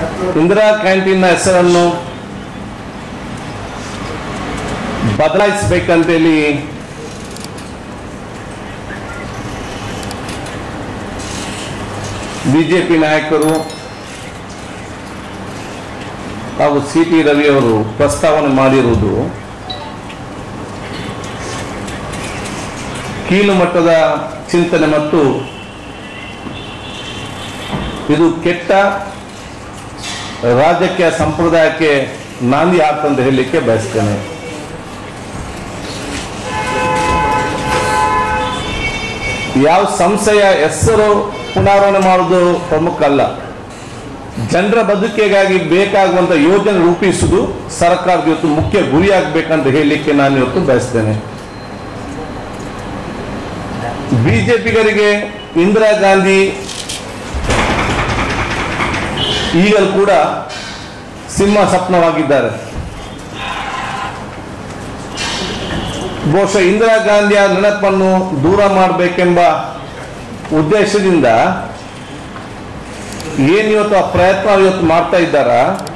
ಇಂದಿರಾ ಕ್ಯಾಂಟೀನ್ನ ಹೆಸರನ್ನು ಬದಲಾಯಿಸಬೇಕಂತೇಳಿ ಬಿಜೆಪಿ ನಾಯಕರು ಹಾಗೂ ಸಿ ಟಿ ರವಿಯವರು ಪ್ರಸ್ತಾವನೆ ಮಾಡಿರುವುದು ಕೀಳು ಮಟ್ಟದ ಚಿಂತನೆ ಮತ್ತು ಇದು ಕೆಟ್ಟ ರಾಜಕೀಯ ಸಂಪ್ರದಾಯಕ್ಕೆ ನಾಂದಿ ಆಗ್ತಂತ ಹೇಳಲಿಕ್ಕೆ ಬಯಸ್ತೇನೆ ಯಾವ ಸಂಸ್ಥೆಯ ಹೆಸರು ಪುನರಾವಣೆ ಮಾಡುವುದು ಪ್ರಮುಖ ಅಲ್ಲ ಜನರ ಬದುಕಿಗಾಗಿ ಬೇಕಾಗುವಂತ ಯೋಜನೆ ರೂಪಿಸುವುದು ಸರ್ಕಾರದ ಇವತ್ತು ಮುಖ್ಯ ಗುರಿಯಾಗಬೇಕಂತ ಹೇಳಲಿಕ್ಕೆ ನಾನು ಇವತ್ತು ಬಯಸ್ತೇನೆ ಬಿಜೆಪಿಗರಿಗೆ ಇಂದಿರಾ ಗಾಂಧಿ ಈಗಲೂ ಕೂಡ ಸಿಂಹ ಸ್ವಪ್ನವಾಗಿದ್ದಾರೆ ಬಹುಶಃ ಇಂದಿರಾ ಗಾಂಧಿಯ ನೆನಪನ್ನು ದೂರ ಮಾಡಬೇಕೆಂಬ ಉದ್ದೇಶದಿಂದ ಏನು ಇವತ್ತು ಆ ಪ್ರಯತ್ನ ಇವತ್ತು ಮಾಡ್ತಾ ಇದ್ದಾರ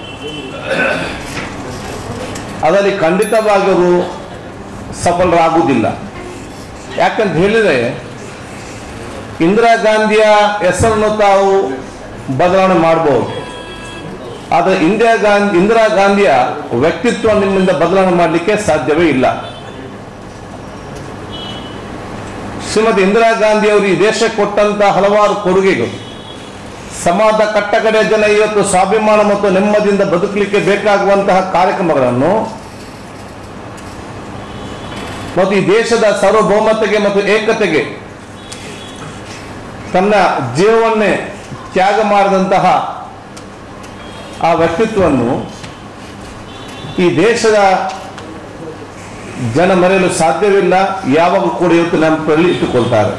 ಅದರಲ್ಲಿ ಖಂಡಿತವಾಗಿ ಅವರು ಸಫಲರಾಗುವುದಿಲ್ಲ ಯಾಕಂತ ಹೇಳಿದರೆ ಇಂದಿರಾ ಗಾಂಧಿಯ ಹೆಸರನ್ನು ತಾವು ಬದಲಾವಣೆ ಮಾಡಬಹುದು ಆದರೆ ಇಂದಿರಾ ಗಾಂಧಿ ಇಂದಿರಾ ಗಾಂಧಿಯ ವ್ಯಕ್ತಿತ್ವ ನಿಮ್ಮಿಂದ ಬದಲಾವಣೆ ಮಾಡಲಿಕ್ಕೆ ಸಾಧ್ಯವೇ ಇಲ್ಲ ಶ್ರೀಮತಿ ಇಂದಿರಾ ಗಾಂಧಿ ಅವರು ಈ ದೇಶಕ್ಕೆ ಕೊಟ್ಟಂತ ಹಲವಾರು ಕೊಡುಗೆಗಳು ಸಮಾಜದ ಕಟ್ಟಕಡೆಯ ಜನ ಇವತ್ತು ಸ್ವಾಭಿಮಾನ ಮತ್ತು ನೆಮ್ಮದಿಯಿಂದ ಬದುಕಲಿಕ್ಕೆ ಬೇಕಾಗುವಂತಹ ಕಾರ್ಯಕ್ರಮಗಳನ್ನು ಮತ್ತು ಈ ದೇಶದ ಸಾರ್ವಭೌಮತೆಗೆ ಮತ್ತು ಏಕತೆಗೆ ತನ್ನ ಜೀವವನ್ನೇ ತ್ಯಾಗ ಮಾಡಿದಂತಹ ಆ ವ್ಯಕ್ತಿತ್ವವನ್ನು ಈ ದೇಶದ ಜನ ಮರೆಯಲು ಸಾಧ್ಯವಿಲ್ಲ ಯಾವಾಗ ಕೂಡ ಇವತ್ತು ನಮ್ಮ ಇಟ್ಟುಕೊಳ್ತಾರೆ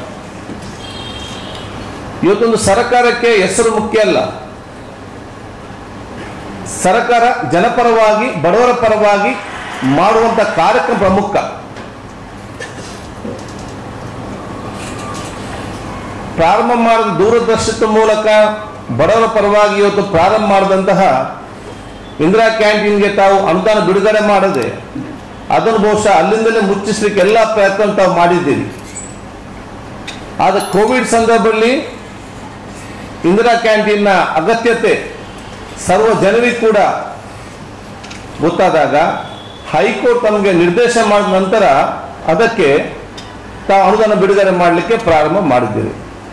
ಇವತ್ತೊಂದು ಸರ್ಕಾರಕ್ಕೆ ಹೆಸರು ಮುಖ್ಯ ಅಲ್ಲ ಸರ್ಕಾರ ಜನಪರವಾಗಿ ಬಡವರ ಪರವಾಗಿ ಮಾಡುವಂತ ಕಾರ್ಯಕ್ರಮ ಪ್ರಮುಖ ಪ್ರಾರಂಭ ಮಾಡಿದ ದೂರದರ್ಶಿತ ಮೂಲಕ ಬಡವರ ಪರವಾಗಿ ಇವತ್ತು ಪ್ರಾರಂಭ ಮಾಡಿದಂತಹ ಇಂದಿರಾ ಕ್ಯಾಂಟೀನ್ಗೆ ತಾವು ಅನುದಾನ ಬಿಡುಗಡೆ ಮಾಡದೆ ಅದನ್ನು ಬಹುಶಃ ಅಲ್ಲಿಂದಲೇ ಮುಚ್ಚಿಸ್ಲಿಕ್ಕೆ ಎಲ್ಲ ಪ್ರಯತ್ನ ತಾವು ಮಾಡಿದ್ದೀರಿ ಆದರೆ ಕೋವಿಡ್ ಸಂದರ್ಭದಲ್ಲಿ ಇಂದಿರಾ ಕ್ಯಾಂಟೀನ್ನ ಅಗತ್ಯತೆ ಸರ್ವ ಜನರಿಗೂ ಕೂಡ ಗೊತ್ತಾದಾಗ ಹೈಕೋರ್ಟ್ ನಮಗೆ ನಿರ್ದೇಶ ಮಾಡಿದ ನಂತರ ಅದಕ್ಕೆ ತಾವು ಅನುದಾನ ಬಿಡುಗಡೆ ಮಾಡಲಿಕ್ಕೆ ಪ್ರಾರಂಭ ಮಾಡಿದ್ದೀರಿ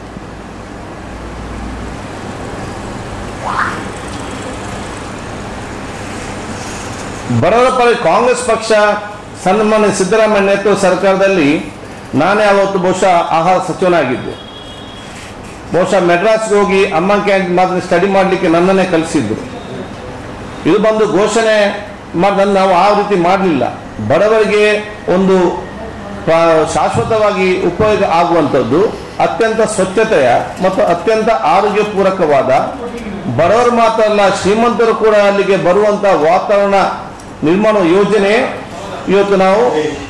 ಬಡವರ ಪರ ಕಾಂಗ್ರೆಸ್ ಪಕ್ಷ ಸನ್ಮಾನ್ಯ ಸಿದ್ದರಾಮಯ್ಯ ನೇತೃತ್ವ ಸರ್ಕಾರದಲ್ಲಿ ನಾನೇ ಅವತ್ತು ಬಹುಶಃ ಆಹಾರ ಸಚಿವನಾಗಿದ್ದೆ ಬಹುಶಃ ಮೆಡ್ರಾಸ್ಗೆ ಹೋಗಿ ಅಮ್ಮ ಕ್ಯಾಂಟೀನ್ ಮಾತ್ರ ಸ್ಟಡಿ ಮಾಡಲಿಕ್ಕೆ ನನ್ನನ್ನೇ ಕಲಿಸಿದ್ರು ಇದು ಬಂದು ಘೋಷಣೆ ಮಾಡಿದ ನಾವು ಆ ರೀತಿ ಮಾಡಲಿಲ್ಲ ಬಡವರಿಗೆ ಒಂದು ಪ್ರ- ಶಾಶ್ವತವಾಗಿ ಉಪಯೋಗ ಆಗುವಂಥದ್ದು ಅತ್ಯಂತ ಸ್ವಚ್ಛತೆಯ ಮತ್ತು ಅತ್ಯಂತ ಆರೋಗ್ಯಪೂರಕವಾದ ಬಡವರು ಮಾತ್ರ ಅಲ್ಲ ಶ್ರೀಮಂತರು ಕೂಡ ಅಲ್ಲಿಗೆ ಬರುವಂತ ವಾತಾವರಣ ನಿರ್ಮಾಣ ಯೋಜನೆ ಇವತ್ತು ನಾವು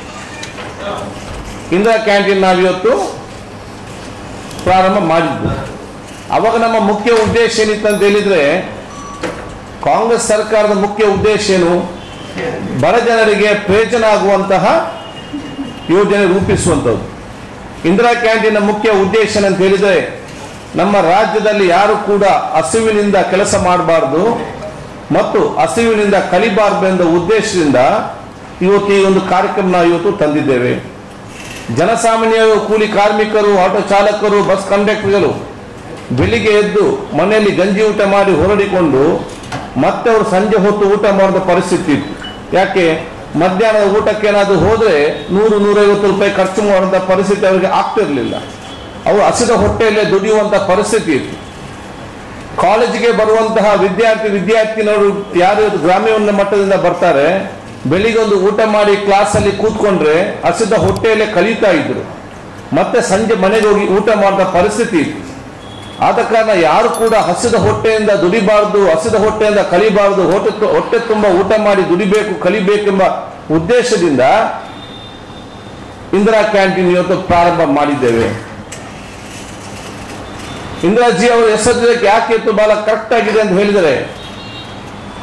ಇಂದಿರಾ ಕ್ಯಾಂಟೀನ್ ನಾವು ಇವತ್ತು ಪ್ರಾರಂಭ ಮಾಡಿದ್ದು ಅವಾಗ ನಮ್ಮ ಮುಖ್ಯ ಉದ್ದೇಶ ಏನಿತ್ತು ಅಂತ ಹೇಳಿದ್ರೆ ಕಾಂಗ್ರೆಸ್ ಸರ್ಕಾರದ ಮುಖ್ಯ ಉದ್ದೇಶ ಏನು ಬಡ ಜನರಿಗೆ ಪ್ರಯೋಜನ ಆಗುವಂತಹ ಯೋಜನೆ ರೂಪಿಸುವಂಥದ್ದು ಇಂದಿರಾ ಕ್ಯಾಂಟೀನ್ ಮುಖ್ಯ ಉದ್ದೇಶ ಅಂತ ಹೇಳಿದ್ರೆ ನಮ್ಮ ರಾಜ್ಯದಲ್ಲಿ ಯಾರು ಕೂಡ ಹಸಿವಿನಿಂದ ಕೆಲಸ ಮಾಡಬಾರ್ದು ಮತ್ತು ಹಸಿವಿನಿಂದ ಕಲಿಬಾರ್ದು ಎಂಬ ಉದ್ದೇಶದಿಂದ ಇವತ್ತು ಈ ಒಂದು ಕಾರ್ಯಕ್ರಮ ನಾವು ಇವತ್ತು ತಂದಿದ್ದೇವೆ ಜನಸಾಮಾನ್ಯರು ಕೂಲಿ ಕಾರ್ಮಿಕರು ಆಟೋ ಚಾಲಕರು ಬಸ್ ಕಂಡಕ್ಟರ್ಗಳು ಬೆಳಿಗ್ಗೆ ಎದ್ದು ಮನೆಯಲ್ಲಿ ಗಂಜಿ ಊಟ ಮಾಡಿ ಹೊರಡಿಕೊಂಡು ಮತ್ತೆ ಅವರು ಸಂಜೆ ಹೊತ್ತು ಊಟ ಮಾಡಿದ ಪರಿಸ್ಥಿತಿ ಇತ್ತು ಯಾಕೆ ಮಧ್ಯಾಹ್ನದ ಊಟಕ್ಕೆ ಏನಾದರೂ ಹೋದ್ರೆ ನೂರು ನೂರೈವತ್ತು ರೂಪಾಯಿ ಖರ್ಚು ಮಾಡುವಂಥ ಪರಿಸ್ಥಿತಿ ಅವರಿಗೆ ಆಗ್ತಿರ್ಲಿಲ್ಲ ಅವರು ಹಸಿದ ಹೊಟ್ಟೆಯಲ್ಲೇ ದುಡಿಯುವಂಥ ಪರಿಸ್ಥಿತಿ ಇತ್ತು ಕಾಲೇಜಿಗೆ ಬರುವಂತಹ ವಿದ್ಯಾರ್ಥಿ ವಿದ್ಯಾರ್ಥಿನವರು ಯಾರು ಇವತ್ತು ಗ್ರಾಮೀಣ ಮಟ್ಟದಿಂದ ಬರ್ತಾರೆ ಬೆಳಿಗ್ಗೆ ಒಂದು ಊಟ ಮಾಡಿ ಕ್ಲಾಸಲ್ಲಿ ಕೂತ್ಕೊಂಡ್ರೆ ಹಸಿದ ಹೊಟ್ಟೆಯಲ್ಲೇ ಕಲಿತಾ ಇದ್ರು ಮತ್ತೆ ಸಂಜೆ ಮನೆಗೆ ಹೋಗಿ ಊಟ ಮಾಡಿದ ಪರಿಸ್ಥಿತಿ ಇತ್ತು ಆದ ಕಾರಣ ಯಾರು ಕೂಡ ಹಸಿದ ಹೊಟ್ಟೆಯಿಂದ ದುಡಿಬಾರ್ದು ಹಸಿದ ಹೊಟ್ಟೆಯಿಂದ ಕಲಿಬಾರ್ದು ಹೊಟ್ಟೆ ತು- ಹೊಟ್ಟೆ ತುಂಬ ಊಟ ಮಾಡಿ ದುಡಿಬೇಕು ಕಲಿಬೇಕೆಂಬ ಉದ್ದೇಶದಿಂದ ಇಂದಿರಾ ಕ್ಯಾಂಟೀನ್ ಇವತ್ತು ಪ್ರಾರಂಭ ಮಾಡಿದ್ದೇವೆ ಇಂದಿರಾಜಿ ಅವರ ಹೆಸರು ಯಾಕೆ ಇತ್ತು ಬಹಳ ಕರೆಕ್ಟ್ ಆಗಿದೆ ಅಂತ ಹೇಳಿದರೆ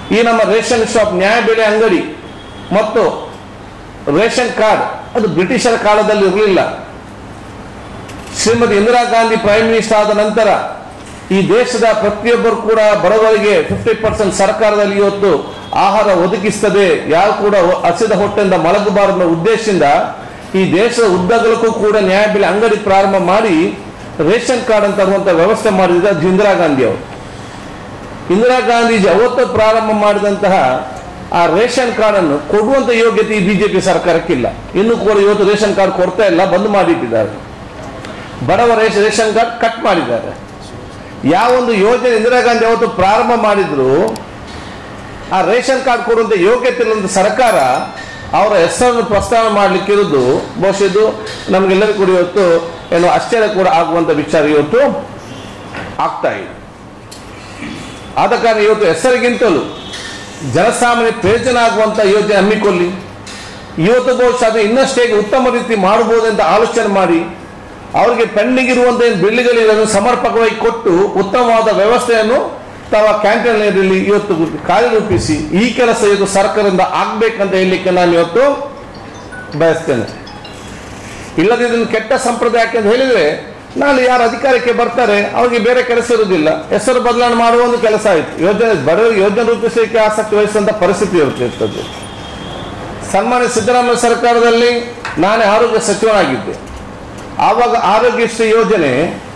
ಈ ನಮ್ಮ ರೇಷನ್ ಶಾಪ್ ನ್ಯಾಯಬೆಲೆ ಅಂಗಡಿ ಮತ್ತು ರೇಷನ್ ಕಾರ್ಡ್ ಅದು ಬ್ರಿಟಿಷರ ಕಾಲದಲ್ಲಿ ಇರಲಿಲ್ಲ ಶ್ರೀಮತಿ ಇಂದಿರಾ ಗಾಂಧಿ ಪ್ರೈಮ್ ಮಿನಿಸ್ಟರ್ ಆದ ನಂತರ ಈ ದೇಶದ ಪ್ರತಿಯೊಬ್ಬರು ಕೂಡ ಬಡವರಿಗೆ ಫಿಫ್ಟಿ ಪರ್ಸೆಂಟ್ ಸರ್ಕಾರದಲ್ಲಿ ಇವತ್ತು ಆಹಾರ ಒದಗಿಸ್ತದೆ ಯಾರು ಕೂಡ ಹಸಿದ ಹೊಟ್ಟೆಯಿಂದ ಮಲಗಬಾರದು ಅನ್ನೋ ಉದ್ದೇಶದಿಂದ ಈ ದೇಶದ ಉದ್ದಗಲಕ್ಕೂ ಕೂಡ ನ್ಯಾಯಬೆಲೆ ಅಂಗಡಿ ಪ್ರಾರಂಭ ಮಾಡಿ ರೇಷನ್ ಕಾರ್ಡ್ ಅಂತ ಅನ್ನುವಂಥ ವ್ಯವಸ್ಥೆ ಮಾಡಿದ ಅದು ಇಂದಿರಾ ಗಾಂಧಿ ಅವರು ಇಂದಿರಾ ಗಾಂಧೀಜಿ ಅವತ್ತು ಪ್ರಾರಂಭ ಮಾಡಿದಂತಹ ಆ ರೇಷನ್ ಕಾರ್ಡ್ ಅನ್ನು ಕೊಡುವಂತ ಯೋಗ್ಯತೆ ಈ ಬಿಜೆಪಿ ಸರ್ಕಾರಕ್ಕಿಲ್ಲ ಇನ್ನು ಕೂಡ ಇವತ್ತು ರೇಷನ್ ಕಾರ್ಡ್ ಕೊಡ್ತಾ ಇಲ್ಲ ಬಂದ್ ಮಾಡಿಟ್ಟಿದ್ದಾರೆ ಬಡವ ರೇಷ ರೇಷನ್ ಕಾರ್ಡ್ ಕಟ್ ಮಾಡಿದ್ದಾರೆ ಯಾವೊಂದು ಯೋಜನೆ ಇಂದಿರಾ ಗಾಂಧಿ ಅವತ್ತು ಪ್ರಾರಂಭ ಮಾಡಿದ್ರು ಆ ರೇಷನ್ ಕಾರ್ಡ್ ಕೊಡುವಂತ ಯೋಗ್ಯತೆ ಇಲ್ಲದ ಸರ್ಕಾರ ಅವರ ಹೆಸರನ್ನು ಪ್ರಸ್ತಾವ ಮಾಡಲಿಕ್ಕೆ ಇರುವುದು ಬಹುಶಃ ಇದು ನಮಗೆಲ್ಲರಿಗೂ ಕೂಡ ಇವತ್ತು ಏನು ಆಶ್ಚರ್ಯ ಕೂಡ ಆಗುವಂತ ವಿಚಾರ ಇವತ್ತು ಆಗ್ತಾ ಇದೆ ಆದ ಕಾರಣ ಇವತ್ತು ಹೆಸರಿಗಿಂತಲೂ ಜನಸಾಮಾನ್ಯ ಪ್ರಯೋಜನ ಆಗುವಂತ ಯೋಜನೆ ಹಮ್ಮಿಕೊಳ್ಳಿ ಇವತ್ತು ಬಹುಶಃ ಅದು ಇನ್ನಷ್ಟು ಹೇಗೆ ಉತ್ತಮ ರೀತಿ ಮಾಡಬಹುದು ಅಂತ ಆಲೋಚನೆ ಮಾಡಿ ಅವರಿಗೆ ಪೆಂಡಿಂಗ್ ಇರುವಂತ ಏನು ಬಿಲ್ಗಳಿರೋದನ್ನು ಸಮರ್ಪಕವಾಗಿ ಕೊಟ್ಟು ಉತ್ತಮವಾದ ವ್ಯವಸ್ಥೆಯನ್ನು ತಾವು ಕ್ಯಾಂಟೀನ್ನಲ್ಲಿ ಇವತ್ತು ಕಾರ್ಯರೂಪಿಸಿ ಈ ಕೆಲಸ ಇವತ್ತು ಸರ್ಕಾರದಿಂದ ಆಗ್ಬೇಕಂತ ಹೇಳಲಿಕ್ಕೆ ನಾನು ಇವತ್ತು ಬಯಸ್ತೇನೆ ಇಲ್ಲದಿದ್ದನ್ನು ಕೆಟ್ಟ ಸಂಪ್ರದಾಯ ಯಾಕೆ ಅಂತ ಹೇಳಿದ್ರೆ ನಾಳೆ ಯಾರು ಅಧಿಕಾರಕ್ಕೆ ಬರ್ತಾರೆ ಅವ್ರಿಗೆ ಬೇರೆ ಕೆಲಸ ಇರುವುದಿಲ್ಲ ಹೆಸರು ಬದಲಾವಣೆ ಮಾಡುವ ಒಂದು ಕೆಲಸ ಆಯಿತು ಯೋಜನೆ ಬಡವರಿಗೆ ಯೋಜನೆ ರೂಪಿಸಲಿಕ್ಕೆ ಆಸಕ್ತಿ ವಹಿಸುವಂತ ಪರಿಸ್ಥಿತಿ ಇರುತ್ತಿರ್ತದೆ ಸನ್ಮಾನ್ಯ ಸಿದ್ದರಾಮಯ್ಯ ಸರ್ಕಾರದಲ್ಲಿ ನಾನೇ ಆರೋಗ್ಯ ಸಚಿವನಾಗಿದ್ದೆ ಆವಾಗ ಆರೋಗ್ಯಶ್ರೀ ಯೋಜನೆ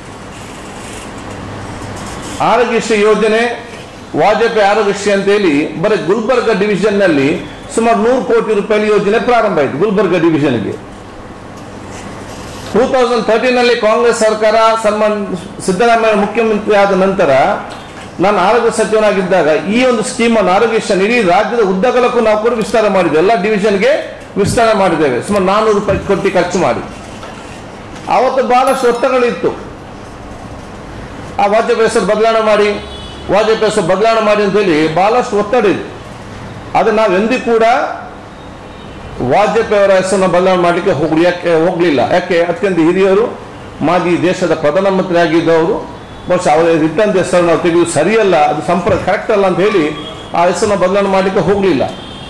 ಆರೋಗ್ಯಶ್ರೀ ಯೋಜನೆ ವಾಜಪೇಯಿ ಆರೋಗ್ಯಶ್ರೀ ಅಂತೇಳಿ ಬರೀ ಗುಲ್ಬರ್ಗ ಡಿವಿಷನ್ನಲ್ಲಿ ಸುಮಾರು ನೂರು ಕೋಟಿ ರೂಪಾಯಿ ಯೋಜನೆ ಪ್ರಾರಂಭ ಆಯಿತು ಗುಲ್ಬರ್ಗ ಡಿವಿಷನ್ಗೆ ಟೂ ತೌಸಂಡ್ ತರ್ಟೀನಲ್ಲಿ ಕಾಂಗ್ರೆಸ್ ಸರ್ಕಾರ ಸನ್ಮಾನ್ ಸಿದ್ದರಾಮಯ್ಯ ಮುಖ್ಯಮಂತ್ರಿ ಆದ ನಂತರ ನಾನು ಆರೋಗ್ಯ ಸಚಿವನಾಗಿದ್ದಾಗ ಈ ಒಂದು ಸ್ಕೀಮನ್ನು ಆರೋಗ್ಯ ಇಡೀ ರಾಜ್ಯದ ಉದ್ದಗಲಕ್ಕೂ ನಾವು ಕೂಡ ವಿಸ್ತಾರ ಮಾಡಿದ್ದೇವೆ ಎಲ್ಲ ಡಿವಿಷನ್ಗೆ ವಿಸ್ತಾರ ಮಾಡಿದ್ದೇವೆ ಸುಮಾರು ನಾನ್ನೂರು ರೂಪಾಯಿ ಕೊಟ್ಟು ಖರ್ಚು ಮಾಡಿ ಆವತ್ತು ಬಹಳಷ್ಟು ಒತ್ತಡಗಳಿತ್ತು ಆ ವಾಜಪೇಯಿ ಹೆಸರು ಬದಲಾವಣೆ ಮಾಡಿ ವಾಜಪೇಯಿ ಹೆಸರು ಬದಲಾವಣೆ ಮಾಡಿ ಅಂತೇಳಿ ಬಹಳಷ್ಟು ಒತ್ತಡ ಇತ್ತು ಅದು ನಾವು ಎಂದೂ ಕೂಡ ವಾಜಪೇಯಿ ಅವರ ಹೆಸರನ್ನು ಬದಲಾವಣೆ ಮಾಡಲಿಕ್ಕೆ ಹೋಗ್ಲಿ ಯಾಕೆ ಹೋಗಲಿಲ್ಲ ಯಾಕೆ ಅತ್ಯಂತ ಹಿರಿಯರು ಮಾಜಿ ದೇಶದ ಪ್ರಧಾನಮಂತ್ರಿ ಆಗಿದ್ದವರು ಬಹುಶಃ ಅವರ ರಿಟರ್ನ್ ಹೆಸರನ್ನು ನಾವು ತೆಗೆದು ಸರಿಯಲ್ಲ ಅದು ಸಂಪ್ರ ಕರೆಕ್ಟ್ ಅಲ್ಲ ಅಂತ ಹೇಳಿ ಆ ಹೆಸರನ್ನ ಬದಲಾವಣೆ ಮಾಡಲಿಕ್ಕೆ ಹೋಗಲಿಲ್ಲ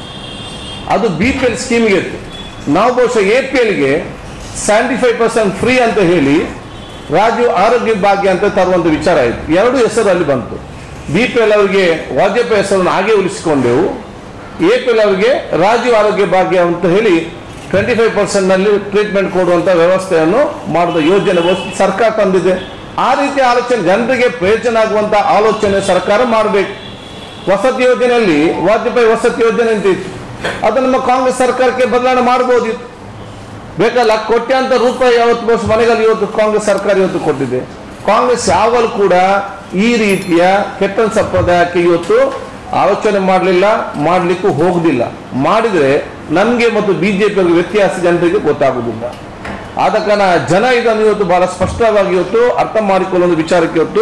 ಅದು ಬಿ ಪಿ ಎಲ್ ಸ್ಕೀಮ್ಗೆ ಇತ್ತು ನಾವು ಬಹುಶಃ ಎ ಪಿ ಎಲ್ಗೆ ಸೆವೆಂಟಿ ಫೈವ್ ಪರ್ಸೆಂಟ್ ಫ್ರೀ ಅಂತ ಹೇಳಿ ರಾಜೀವ್ ಆರೋಗ್ಯ ಭಾಗ್ಯ ಅಂತ ತರುವಂಥ ವಿಚಾರ ಆಯಿತು ಎರಡು ಹೆಸರು ಅಲ್ಲಿ ಬಂತು ಬಿ ಪಿ ಎಲ್ ಅವರಿಗೆ ವಾಜಪೇಯಿ ಹೆಸರನ್ನು ಹಾಗೆ ಉಳಿಸಿಕೊಂಡೆವು ಎ ಪಿ ಎಲ್ ಅವರಿಗೆ ರಾಜೀವ್ ಆರೋಗ್ಯ ಭಾಗ್ಯ ಅಂತ ಹೇಳಿ ಟ್ವೆಂಟಿ ಫೈವ್ ಪರ್ಸೆಂಟ್ನಲ್ಲಿ ಟ್ರೀಟ್ಮೆಂಟ್ ಕೊಡುವಂಥ ವ್ಯವಸ್ಥೆಯನ್ನು ಮಾಡಿದ ಯೋಜನೆ ಬಹುಶಃ ಸರ್ಕಾರ ತಂದಿದೆ ಆ ರೀತಿ ಆಲೋಚನೆ ಜನರಿಗೆ ಪ್ರಯೋಜನ ಆಗುವಂಥ ಆಲೋಚನೆ ಸರ್ಕಾರ ಮಾಡಬೇಕು ವಸತಿ ಯೋಜನೆಯಲ್ಲಿ ವಾಜಪೇಯಿ ವಸತಿ ಯೋಜನೆ ಅಂತ ಇತ್ತು ಅದು ನಮ್ಮ ಕಾಂಗ್ರೆಸ್ ಸರ್ಕಾರಕ್ಕೆ ಬದಲಾವಣೆ ಮಾಡಬಹುದಿತ್ತು ಬೇಕಲ್ಲ ಕೋಟ್ಯಾಂತರ ರೂಪಾಯಿ ಯಾವತ್ತು ಬಹುಶಃ ಮನೆಗಳಲ್ಲಿ ಇವತ್ತು ಕಾಂಗ್ರೆಸ್ ಸರ್ಕಾರ ಇವತ್ತು ಕೊಟ್ಟಿದೆ ಕಾಂಗ್ರೆಸ್ ಯಾವಾಗಲೂ ಕೂಡ ಈ ರೀತಿಯ ಕೆಟ್ಟ ಸಂಪ್ರದಾಯಕ್ಕೆ ಇವತ್ತು ಆಲೋಚನೆ ಮಾಡಲಿಲ್ಲ ಮಾಡಲಿಕ್ಕೂ ಹೋಗುದಿಲ್ಲ ಮಾಡಿದರೆ ನಮಗೆ ಮತ್ತು ಬಿಜೆಪಿ ವ್ಯತ್ಯಾಸ ಜನರಿಗೆ ಗೊತ್ತಾಗುವುದಿಲ್ಲ ಆದ ಕಾರಣ ಜನ ಇದನ್ನು ಇವತ್ತು ಬಹಳ ಸ್ಪಷ್ಟವಾಗಿ ಇವತ್ತು ಅರ್ಥ ಮಾಡಿಕೊಳ್ಳುವ ಒಂದು ವಿಚಾರಕ್ಕೆ ಇವತ್ತು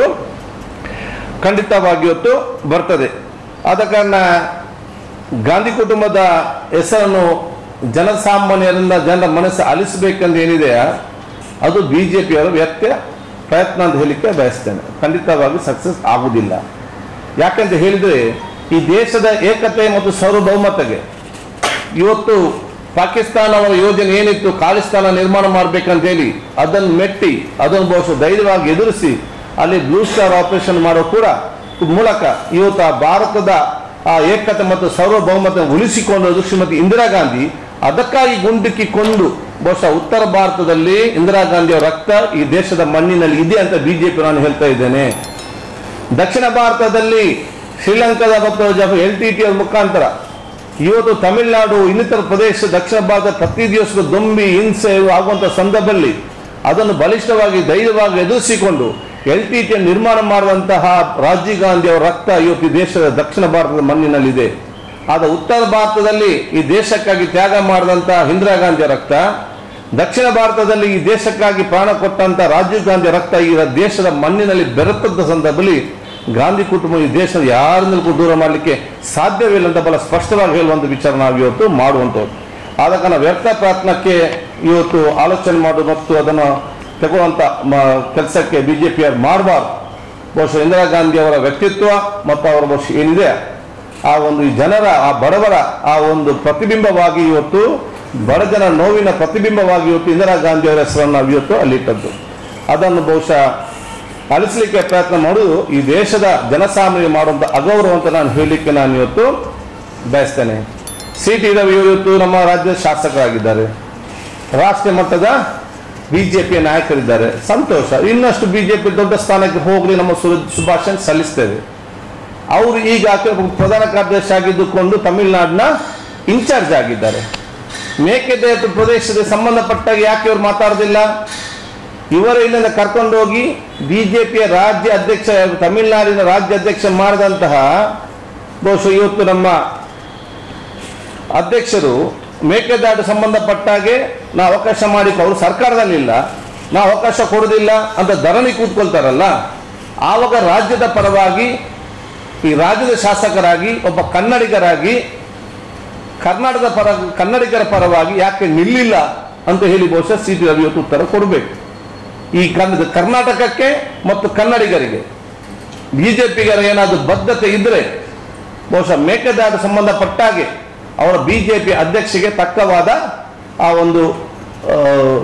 ಖಂಡಿತವಾಗಿ ಇವತ್ತು ಬರ್ತದೆ ಆದ ಕಾರಣ ಗಾಂಧಿ ಕುಟುಂಬದ ಹೆಸರನ್ನು ಜನಸಾಮಾನ್ಯರಿಂದ ಜನರ ಮನಸ್ಸು ಅಲಿಸಬೇಕಂತ ಏನಿದೆ ಅದು ಬಿಜೆಪಿಯವರ ವ್ಯಕ್ತಿಯ ಪ್ರಯತ್ನ ಅಂತ ಹೇಳಲಿಕ್ಕೆ ಬಯಸ್ತೇನೆ ಖಂಡಿತವಾಗಿ ಸಕ್ಸಸ್ ಆಗುವುದಿಲ್ಲ ಯಾಕಂತ ಹೇಳಿದರೆ ಈ ದೇಶದ ಏಕತೆ ಮತ್ತು ಸಾರ್ವಭೌಮತೆಗೆ ಇವತ್ತು ಪಾಕಿಸ್ತಾನ ಅವರ ಯೋಜನೆ ಏನಿತ್ತು ಖಾಲಿಸ್ತಾನ ನಿರ್ಮಾಣ ಮಾಡಬೇಕಂತ ಹೇಳಿ ಅದನ್ನು ಮೆಟ್ಟಿ ಅದನ್ನು ಬಹುಶಃ ಧೈರ್ಯವಾಗಿ ಎದುರಿಸಿ ಅಲ್ಲಿ ಬ್ಲೂ ಸ್ಟಾರ್ ಆಪರೇಷನ್ ಮಾಡೋ ಕೂಡ ಮೂಲಕ ಇವತ್ತು ಆ ಭಾರತದ ಆ ಏಕತೆ ಮತ್ತು ಸಾರ್ವಭೌಮತೆ ಉಳಿಸಿಕೊಂಡದ್ದು ಶ್ರೀಮತಿ ಇಂದಿರಾ ಗಾಂಧಿ ಅದಕ್ಕಾಗಿ ಗುಂಡಿಕ್ಕಿಕೊಂಡು ಬಹುಶಃ ಉತ್ತರ ಭಾರತದಲ್ಲಿ ಇಂದಿರಾ ಗಾಂಧಿಯ ರಕ್ತ ಈ ದೇಶದ ಮಣ್ಣಿನಲ್ಲಿ ಇದೆ ಅಂತ ಬಿಜೆಪಿ ನಾನು ಹೇಳ್ತಾ ಇದ್ದೇನೆ ದಕ್ಷಿಣ ಭಾರತದಲ್ಲಿ ಶ್ರೀಲಂಕಾದ ಮತ್ತು ಎಲ್ ಟಿ ಟಿ ಮುಖಾಂತರ ಇವತ್ತು ತಮಿಳುನಾಡು ಇನ್ನಿತರ ಪ್ರದೇಶ ದಕ್ಷಿಣ ಭಾರತ ಪ್ರತಿ ದಿವಸ ದೊಂಬಿ ಹಿಂಸೆ ಆಗುವಂಥ ಸಂದರ್ಭದಲ್ಲಿ ಅದನ್ನು ಬಲಿಷ್ಠವಾಗಿ ಧೈರ್ಯವಾಗಿ ಎದುರಿಸಿಕೊಂಡು ಎಲ್ ಟಿ ಟಿ ನಿರ್ಮಾಣ ಮಾಡುವಂತಹ ರಾಜೀವ್ ಗಾಂಧಿ ಅವರ ರಕ್ತ ಇವತ್ತು ಈ ದೇಶದ ದಕ್ಷಿಣ ಭಾರತದ ಮಣ್ಣಿನಲ್ಲಿದೆ ಆದ ಉತ್ತರ ಭಾರತದಲ್ಲಿ ಈ ದೇಶಕ್ಕಾಗಿ ತ್ಯಾಗ ಮಾಡಿದಂತಹ ಇಂದಿರಾ ಗಾಂಧಿಯ ರಕ್ತ ದಕ್ಷಿಣ ಭಾರತದಲ್ಲಿ ಈ ದೇಶಕ್ಕಾಗಿ ಪ್ರಾಣ ಕೊಟ್ಟಂತ ರಾಜೀವ್ ಗಾಂಧಿ ರಕ್ತ ಈ ದೇಶದ ಮಣ್ಣಿನಲ್ಲಿ ಬೆರೆತದ್ದ ಸಂದರ್ಭದಲ್ಲಿ ಗಾಂಧಿ ಕುಟುಂಬ ಈ ದೇಶದ ಯಾರಿಂದಲೂ ದೂರ ಮಾಡಲಿಕ್ಕೆ ಸಾಧ್ಯವಿಲ್ಲ ಅಂತ ಬಹಳ ಸ್ಪಷ್ಟವಾಗಿ ಹೇಳುವಂಥ ವಿಚಾರ ನಾವು ಇವತ್ತು ಮಾಡುವಂಥದ್ದು ಆದ ಕಾರಣ ವ್ಯರ್ಥ ಪ್ರಯತ್ನಕ್ಕೆ ಇವತ್ತು ಆಲೋಚನೆ ಮಾಡೋದು ಮತ್ತು ಅದನ್ನು ತಗೊಳ್ಳುವಂಥ ಕೆಲಸಕ್ಕೆ ಬಿ ಜೆ ಪಿಯವರು ಮಾಡಬಾರ್ದು ಬಹುಶಃ ಇಂದಿರಾ ಗಾಂಧಿ ಅವರ ವ್ಯಕ್ತಿತ್ವ ಮತ್ತು ಅವರ ಬಹುಶಃ ಏನಿದೆ ಆ ಒಂದು ಈ ಜನರ ಆ ಬಡವರ ಆ ಒಂದು ಪ್ರತಿಬಿಂಬವಾಗಿ ಇವತ್ತು ಬಡ ಜನರ ನೋವಿನ ಪ್ರತಿಬಿಂಬವಾಗಿ ಇವತ್ತು ಇಂದಿರಾ ಗಾಂಧಿ ಅವರ ಹೆಸರನ್ನು ನಾವು ಇವತ್ತು ಅಲ್ಲಿಟ್ಟದ್ದು ಅದನ್ನು ಬಹುಶಃ ಅಳಿಸಲಿಕ್ಕೆ ಪ್ರಯತ್ನ ಮಾಡುವುದು ಈ ದೇಶದ ಜನಸಾಮಾನ್ಯ ಮಾಡುವಂಥ ಅಗೌರವ ಅಂತ ನಾನು ಹೇಳಲಿಕ್ಕೆ ನಾನು ಇವತ್ತು ಬಯಸ್ತೇನೆ ಸಿ ಟಿ ರವಿ ಇವತ್ತು ನಮ್ಮ ರಾಜ್ಯದ ಶಾಸಕರಾಗಿದ್ದಾರೆ ರಾಷ್ಟ್ರೀಯ ಮಟ್ಟದ ಬಿಜೆಪಿಯ ನಾಯಕರಿದ್ದಾರೆ ಸಂತೋಷ ಇನ್ನಷ್ಟು ಬಿಜೆಪಿ ದೊಡ್ಡ ಸ್ಥಾನಕ್ಕೆ ಹೋಗಲಿ ನಮ್ಮ ಸು- ಶುಭಾಶಯ ಸಲ್ಲಿಸ್ತೇವೆ ಅವರು ಈಗ ಪ್ರಧಾನ ಕಾರ್ಯದರ್ಶಿ ಆಗಿದ್ದುಕೊಂಡು ತಮಿಳುನಾಡಿನ ಇನ್ಚಾರ್ಜ್ ಆಗಿದ್ದಾರೆ ಮೇಕೆದಾಟು ಪ್ರದೇಶದ ಸಂಬಂಧಪಟ್ಟಾಗ ಯಾಕೆ ಇವರು ಮಾತಾಡೋದಿಲ್ಲ ಇವರ ಇಲ್ಲಿಂದ ಕರ್ಕೊಂಡು ಹೋಗಿ ಬಿಜೆಪಿಯ ರಾಜ್ಯ ಅಧ್ಯಕ್ಷ ತಮಿಳುನಾಡಿನ ರಾಜ್ಯ ಅಧ್ಯಕ್ಷ ಮಾಡಿದಂತಹ ಬಹುಶಃ ಇವತ್ತು ನಮ್ಮ ಅಧ್ಯಕ್ಷರು ಮೇಕೆದಾಟು ಸಂಬಂಧಪಟ್ಟಾಗೆ ನಾವು ಅವಕಾಶ ಮಾಡಿ ಅವರು ಸರ್ಕಾರದಲ್ಲಿಲ್ಲ ನಾವು ಅವಕಾಶ ಕೊಡೋದಿಲ್ಲ ಅಂತ ಧರಣಿ ಕೂತ್ಕೊಳ್ತಾರಲ್ಲ ಆವಾಗ ರಾಜ್ಯದ ಪರವಾಗಿ ಈ ರಾಜ್ಯದ ಶಾಸಕರಾಗಿ ಒಬ್ಬ ಕನ್ನಡಿಗರಾಗಿ ಕರ್ನಾಟಕದ ಪರ ಕನ್ನಡಿಗರ ಪರವಾಗಿ ಯಾಕೆ ನಿಲ್ಲಿಲ್ಲ ಅಂತ ಹೇಳಿ ಬಹುಶಃ ಸಿ ಟಿ ರವಿ ಇವತ್ತು ಉತ್ತರ ಕೊಡಬೇಕು ಈ ಕನ್ನಡ ಕರ್ನಾಟಕಕ್ಕೆ ಮತ್ತು ಕನ್ನಡಿಗರಿಗೆ ಬಿಜೆಪಿಗರ ಏನಾದರೂ ಬದ್ಧತೆ ಇದ್ದರೆ ಬಹುಶಃ ಮೇಕೆದಾಟು ಸಂಬಂಧಪಟ್ಟಾಗೆ ಅವರ ಬಿಜೆಪಿ ಅಧ್ಯಕ್ಷಗೆ ತಕ್ಕವಾದ ಆ ಒಂದು ಆ,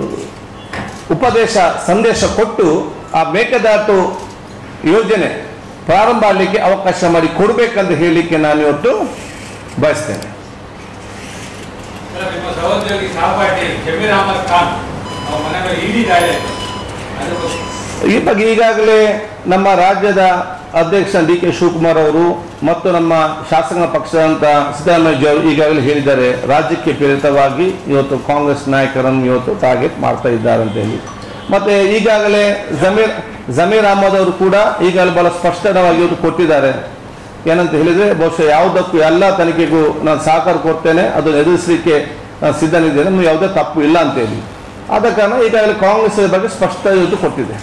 ಉಪದೇಶ ಸಂದೇಶ ಕೊಟ್ಟು ಆ ಮೇಕೆದಾಟು ಯೋಜನೆ ಪ್ರಾರಂಭ ಆಗಲಿಕ್ಕೆ ಅವಕಾಶ ಮಾಡಿ ಕೊಡಬೇಕಂತ ಹೇಳಲಿಕ್ಕೆ ನಾನು ಇವತ್ತು ಬಯಸ್ತೇನೆ ಸರ್, ನಿಮ್ಮ ಸಹೋದ್ಯೋಗಿ ಸಹಪಾಠಿ ಜಮೀರ್ ಅಹಮದ್ ಖಾನ್ ಅವ್ರ ಮನೆ ಮೇಲೆ ಇಡಿ ದಾಳಿ ಆಯ್ತು. ಅದಕ್ಕೋಸ್ಕರ ಈ ಬಗ್ಗೆ ಈಗಾಗಲೇ ನಮ್ಮ ರಾಜ್ಯದ ಅಧ್ಯಕ್ಷ ಡಿ ಕೆ ಶಿವಕುಮಾರ್ ಅವರು ಮತ್ತು ನಮ್ಮ ಶಾಸಕ ಪಕ್ಷದಂತ ಸಿದ್ದರಾಮಯ್ಯ ಅವರು ಈಗಾಗಲೇ ಹೇಳಿದ್ದಾರೆ ರಾಜ್ಯಕ್ಕೆ ಪ್ರೇರಿತವಾಗಿ ಇವತ್ತು ಕಾಂಗ್ರೆಸ್ ನಾಯಕರನ್ನು ಇವತ್ತು ಟಾರ್ಗೆಟ್ ಮಾಡ್ತಾ ಇದ್ದಾರೆ ಅಂತ ಹೇಳಿ ಮತ್ತೆ ಈಗಾಗಲೇ ಜಮೀರ್ ಜಮೀರ್ ಅಹಮದ್ ಅವರು ಕೂಡ ಈಗಾಗಲೇ ಬಹಳ ಸ್ಪಷ್ಟವಾಗಿ ಇವತ್ತು ಕೊಟ್ಟಿದ್ದಾರೆ ಏನಂತ ಹೇಳಿದ್ರೆ ಬಹುಶಃ ಯಾವುದಕ್ಕೂ ಎಲ್ಲ ತನಿಖೆಗೂ ನಾನು ಸಹಕಾರ ಕೊಡ್ತೇನೆ ಅದನ್ನು ಎದುರಿಸಲಿಕ್ಕೆ ನಾನು ಸಿದ್ಧನಿದ್ದೇನೆ ನೀವು ಯಾವುದೇ ತಪ್ಪು ಇಲ್ಲ ಅಂತ ಹೇಳಿ ಆದ ಕಾರಣ ಈಗಾಗಲೇ ಕಾಂಗ್ರೆಸ್ ಬಗ್ಗೆ ಸ್ಪಷ್ಟ ಇವತ್ತು ಕೊಟ್ಟಿದೆ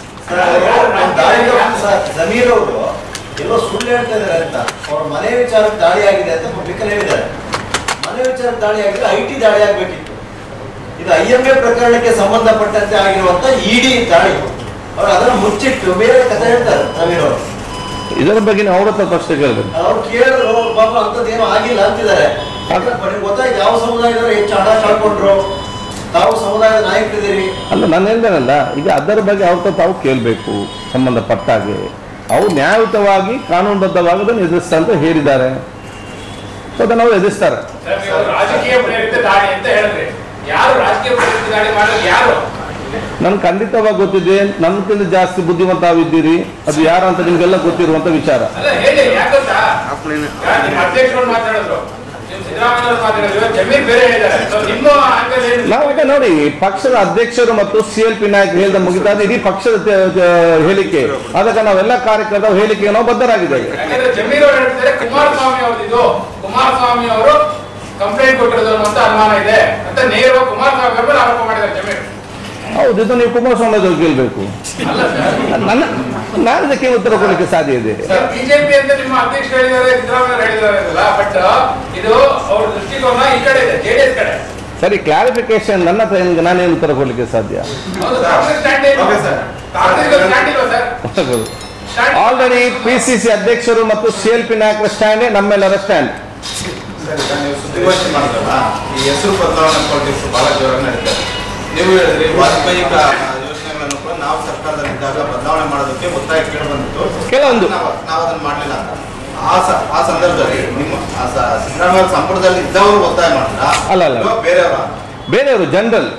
ಜಮೀರ್ ಅವರು ಎಲ್ಲೋ ಸುಳ್ಳು ಹೇಳ್ತಾ ಇದಾರೆ ಅಂತ ಅವ್ರ ಮನೆ ವಿಚಾರಕ್ಕೆ ದಾಳಿ ಆಗಿದೆ ಅಂತ ಪಬ್ಲಿಕ್ ಹೇಳಿದ್ದಾರೆ ಮನೆ ವಿಚಾರಕ್ಕೆ ದಾಳಿ ಆಗಿದ್ರೆ ಐ ಟಿ ದಾಳಿ ಆಗ್ಬೇಕಿತ್ತು ಇದು ಐ ಎಂ ಎ ಪ್ರಕರಣಕ್ಕೆ ಸಂಬಂಧಪಟ್ಟಂತೆ ಆಗಿರುವಂತ ಇಡಿ ದಾಳಿ ಅವ್ರು ಅದನ್ನ ಮುಚ್ಚಿಟ್ಟು ಬೇರೆ ಕಥೆ ಹೇಳ್ತಾರೆ ಜಮೀರ್ ಅವರು ಇದರ ಬಗ್ಗೆ ನಾವು ಅವ್ರ ಹತ್ರ ಪ್ರಶ್ನೆ ಕೇಳಬೇಕು ಅವ್ರು ಕೇಳಿದ್ರು ಪಾಪ ಅಂತದೇನು ಆಗಿಲ್ಲ ಅಂತಿದ್ದಾರೆ ಯಾಕಂದ್ರೆ ನಿಮ್ಗೆ ಗೊತ್ತಾಯ್ತು ಯಾವ ಸಮುದಾಯದವರು ಹೆಚ್ಚು ಹಣ ಕಳ್ಕೊಂಡ್ರು ತಾವು ಸಮುದಾಯದ ನಾಯಕರಿದ್ದೀರಿ ಅಲ್ಲ ನಾನು ಹೇಳ್ದೇನಲ್ಲ ಈಗ ಅದರ ಬಗ್ಗೆ ಅವ್ರ ಹತ್ರ ತಾವು ಕೇಳಬೇಕು ಸಂಬಂಧಪಟ್ಟ ಹಾಗೆ ಅವ್ರು ನ್ಯಾಯಯುತವಾಗಿ ಕಾನೂನುಬದ್ಧವಾಗಿ ಅದನ್ನು ಎದುರಿಸ್ತಾ ಅಂತ ಹೇಳಿದ್ದಾರೆ ಸೊ ಅದನ್ನು ಅವ್ರು ಎದುರಿಸ್ತಾರೆ ಸರ್, ನೀವು ರಾಜಕೀಯ ಪ್ರೇರಿತ ದಾಳಿ ಅಂತ ಹೇಳಿದ್ರಿ ಯಾರು ರಾಜಕೀಯ ಪ್ರೇರಿತ ದಾಳಿ ಮಾಡೋದು ಯಾರು ನನ್ಗೆ ಖಂಡಿತವಾಗಿ ಗೊತ್ತಿದೆ ನನ್ಗಿಂತ ಜಾಸ್ತಿ ಬುದ್ಧಿವಂತ ತಾವಿದ್ದೀರಿ ಅದು ಯಾರು ಅಂತ ನಿಮ್ಗೆಲ್ಲ ಗೊತ್ತಿರುವಂತ ವಿಚಾರ ಅಲ್ಲ ಹೇಳಿ ಯಾಕಂತ ನಿಮ್ಮ ಅಧ್ಯಕ್ಷರು ಮಾತಾಡಿದ್ರು ನಿಮ್ ಸಿದ್ದರಾಮಯ್ಯ ಅವರು ಮಾತಾಡಿದ್ರು ಜಮೀರ್ ಬೇರೆ ಹೇಳಿದ್ದಾರೆ So, ನಿಮ್ಮ ಆಂಗಲ್ ಏನು ನಾವು ಈಗ ನೋಡಿ ಪಕ್ಷದ ಅಧ್ಯಕ್ಷರು ಮತ್ತು ಸಿ ಎಲ್ ಪಿ ನಾಯಕರು ಹೇಳಿದ ಮುಗಿದಾದ ಇಡೀ ಪಕ್ಷದ ತ- ತ- ಹೇಳಿಕೆ ಅದಕ್ಕೆ ನಾವೆಲ್ಲ ಕಾರ್ಯಕರ್ತರ ಹೇಳಿಕೆಗೆ ನಾವು ಬದ್ಧರಾಗಿದ್ದೇವೆ ಯಾಕಂದ್ರೆ ಜಮೀರ್ ಅವರು ಹೇಳ್ತಾರೆ ಕುಮಾರಸ್ವಾಮಿ ಅವ್ರದ್ದು ಕುಮಾರಸ್ವಾಮಿ ಅವರು ಕಂಪ್ಲೇಂಟ್ ಕೊಟ್ಟಿರೋದು ಅಂತ ಅನುಮಾನ ಇದೆ ಅಂತ ನೇರವಾಗಿ ಕುಮಾರಸ್ವಾಮಿ ಅವ್ರ ಮೇಲೆ ಆರೋಪ ಮಾಡಿದ್ದಾರೆ ಜಮೀರ್ ಹೌದು ಇದು ನೀವು ಕುಮಾರಸ್ವಾಮಿ ಅವರು ಕೇಳಬೇಕು ಅಲ್ಲ ಸರ್ ನನ್ನ ನಾನು ಇದಕ್ಕೆ ಉತ್ತರ ಕೊಡಲಿಕ್ಕೆ ಸಾಧ್ಯ ಇದೆ ಬಿಜೆಪಿ ಅಂತ ನಿಮ್ಮ ಅಧ್ಯಕ್ಷರು ಹೇಳಿದ್ದಾರೆ ಸಿದ್ದರಾಮಯ್ಯ ಅವರು ಹೇಳಿದ್ದಾರೆ ಅಲ್ಲ ಬಟ್ ಇದು ಅವ್ರ ದೃಷ್ಟಿಕೋನ ಈ ಕಡೆ ಇದೆ ಜೆಡಿಎಸ್ ಕಡೆ ಸರಿ ಕ್ಲಾರಿಫಿಕೇಶನ್ ನನ್ನ ಹತ್ರ ಏನಿದೆ ನಾನೇನು ಉತ್ತರ ಕೊಡಲಿಕ್ಕೆ ಸಾಧ್ಯ ಹೌದು ಕಾಂಗ್ರೆಸ್ ಸ್ಟ್ಯಾಂಡ್ ಏನು Okay, sir. ಕಾಂಗ್ರೆಸ್ ಸ್ಟ್ಯಾಂಡ್ ಇಲ್ವಾ sir stand already P C C ಅಧ್ಯಕ್ಷರು ಮತ್ತು ಸಿ ಎಲ್ ಪಿ ನಾಯಕರ ಸ್ಟ್ಯಾಂಡೇ ನಮ್ಮೆಲ್ಲರ ಸ್ಟ್ಯಾಂಡ್ ಸರಿ ಈಗ ನೀವು ಸುದ್ದಿಗೋಷ್ಠಿ ಮಾಡಿದ್ರಲ್ಲ ಈ ಹೆಸರು ಬದಲಾವಣೆ ಪಾಲಿಟಿಕ್ಸ್ ಬಹಳ ಜೋರಾಗಿ ನಡೀತಾರೆ ನೀವು ಹೇಳಿದ್ರಿ ವಾಜಪೇಯಿ ಕ- ಯೋಜನೆಗಳನ್ನು ಕೂಡ ನಾವು ಸರ್ಕಾರದಲ್ಲಿದ್ದಾಗ ಬದಲಾವಣೆ ಮಾಡೋದಕ್ಕೆ ಒತ್ತಾಯ ಕೇಳಿ ಬಂದಿತ್ತು ಕೆಲವೊಂದು. ನಾವು ನಾವು ಅದನ್ನ ಮಾಡಲಿಲ್ಲ ಅಂತ ಆ ಸ- ಆ ಸಂದರ್ಭದಲ್ಲಿ ನಿಮ್ಮ ಆ ಸ- ಸಿದ್ದರಾಮಯ್ಯ ಅವ್ರ ಸಂಪುಟದಲ್ಲಿ ಇದ್ದವರು ಒತ್ತಾಯ ಮಾಡಿದ್ರ ಅಲ್ಲ, ಅಲ್ಲ. ಬೇರೆಯವರ ಬೇರೆಯವರು ಜನರಲ್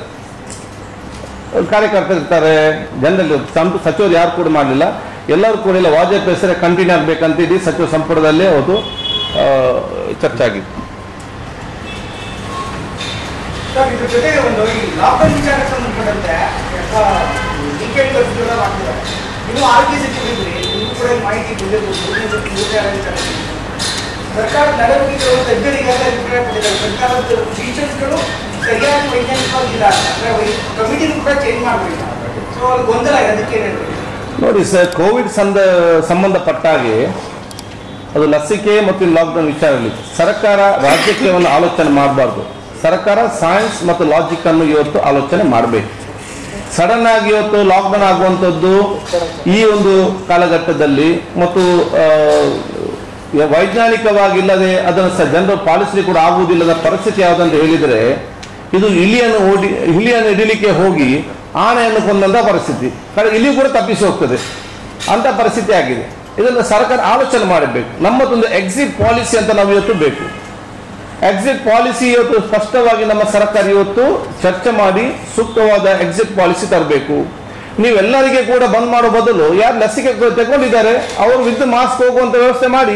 ಕಾರ್ಯಕರ್ತರು ಇರ್ತಾರೆ ಜನರಲ್ ಸಂಪು ಸಚಿವರು ಯಾರು ಕೂಡ ಮಾಡಲಿಲ್ಲ ಎಲ್ಲರೂ ಕೂಡ ಇಲ್ಲ ವಾಜಪೇಯಿ ಹೆಸರೇ ಕಂಟಿನ್ಯೂ ಆಗಬೇಕಂತ ಇಡೀ ಸಚಿವ ಸಂಪುಟದಲ್ಲೇ ಅದು ಆ, ಚರ್ಚೆ ಆಗಿತ್ತು ಸರ್ ಇದ್ರ ಜೊತೆಗೆ ಒಂದು ಈ ಲಾಕ್ಡೌನ್ ವಿಚಾರಕ್ಕೆ ಸಂಬಂಧಪಟ್ಟಂತೆ ವೀಕೆಂಡ್ ಕರ್ಫ್ಯೂ ಎಲ್ಲ ಮಾಡ್ತಿದ್ದಾರೆ ನೀವು ಆರೋಗ್ಯ ಸಚಿವರಿದ್ರಿ ನಿಮಗೂ ಕೂಡ ಈ ಮಾಹಿತಿ ಬಂದಿರ್ಬೋದು ಸರ್ಕಾರದ ನಡೆವಳಿಕೆಗಳು ತಜ್ಞರಿಗೆಲ್ಲ ಅಭಿಪ್ರಾಯ ಪಟ್ಟಿದ್ದಾರೆ ಸರ್ಕಾರದ ಟೀಚರ್ಸ್ಗಳು ಸರಿಯಾಗಿ ವೈಜ್ಞಾನಿಕವಾಗಿಲ್ಲ ಅಂದರೆ ಕಮಿಟಿನೂ ಕೂಡ ಚೇಂಜ್ ಮಾಡಬೇಕು ಸೊ ಅಲ್ಲಿ ಗೊಂದಲ ಇದೆ ಅದಕ್ಕೆ ಏನು ಹೇಳ್ತೀವಿ ನೋಡಿ ಸರ್ ಕೋವಿಡ್ ಸಂದ ಸಂಬಂಧಪಟ್ಟ ಹಾಗೆ ಅದು ಲಸಿಕೆ ಮತ್ತು ಲಾಕ್ಡೌನ್ ವಿಚಾರದಲ್ಲಿ ಸರ್ಕಾರ ರಾಜಕೀಯವನ್ನು ಆಲೋಚನೆ ಮಾಡಬಾರ್ದು ಸರ್ಕಾರ ಸೈನ್ಸ್ ಮತ್ತು ಲಾಜಿಕ್ ಅನ್ನು ಇವತ್ತು ಆಲೋಚನೆ ಮಾಡಬೇಕು ಸಡನ್ ಆಗಿ ಇವತ್ತು ಲಾಕ್ಡೌನ್ ಆಗುವಂಥದ್ದು ಈ ಒಂದು ಕಾಲಘಟ್ಟದಲ್ಲಿ ಮತ್ತು ಆ, ಯ- ವೈಜ್ಞಾನಿಕವಾಗಿಲ್ಲದೆ ಅದನ್ನು ಸ ಜನರು ಪಾಲಿಸಲಿಕ್ಕೆ ಕೂಡ ಆಗುವುದಿಲ್ಲದ ಪರಿಸ್ಥಿತಿ ಯಾವುದಂತ ಹೇಳಿದರೆ ಇದು ಇಲಿಯನ್ನು ಓಡಿ ಇಲಿಯನ್ನು ಹಿಡಿಲಿಕ್ಕೆ ಹೋಗಿ ಆನೆಯನ್ನು ಕೊಂದಂತ ಪರಿಸ್ಥಿತಿ ಕಡೆ ಇಲಿ ಕೂಡ ತಪ್ಪಿಸಿ ಹೋಗ್ತದೆ ಅಂತ ಪರಿಸ್ಥಿತಿ ಆಗಿದೆ ಇದನ್ನು ಸರ್ಕಾರ ಆಲೋಚನೆ ಮಾಡಬೇಕು ನಮ್ಮದೊಂದು ಎಕ್ಸಿಟ್ ಪಾಲಿಸಿ ಅಂತ ನಾವು ಇವತ್ತು ಬೇಕು ಎಕ್ಸಿಟ್ ಪಾಲಿಸಿ ಇವತ್ತು ಸ್ಪಷ್ಟವಾಗಿ ನಮ್ಮ ಸರ್ಕಾರ ಇವತ್ತು ಚರ್ಚೆ ಮಾಡಿ ಸೂಕ್ತವಾದ ಎಕ್ಸಿಟ್ ಪಾಲಿಸಿ ತರಬೇಕು ನೀವೆಲ್ಲರಿಗೆ ಕೂಡ ಬಂದ್ ಮಾಡೋ ಬದಲು ಯಾರು ಲಸಿಕೆ ತಗೊಂಡಿದ್ದಾರೆ ಅವರು ವಿತ್ ಮಾಸ್ಕ್ ಹೋಗುವಂತ ವ್ಯವಸ್ಥೆ ಮಾಡಿ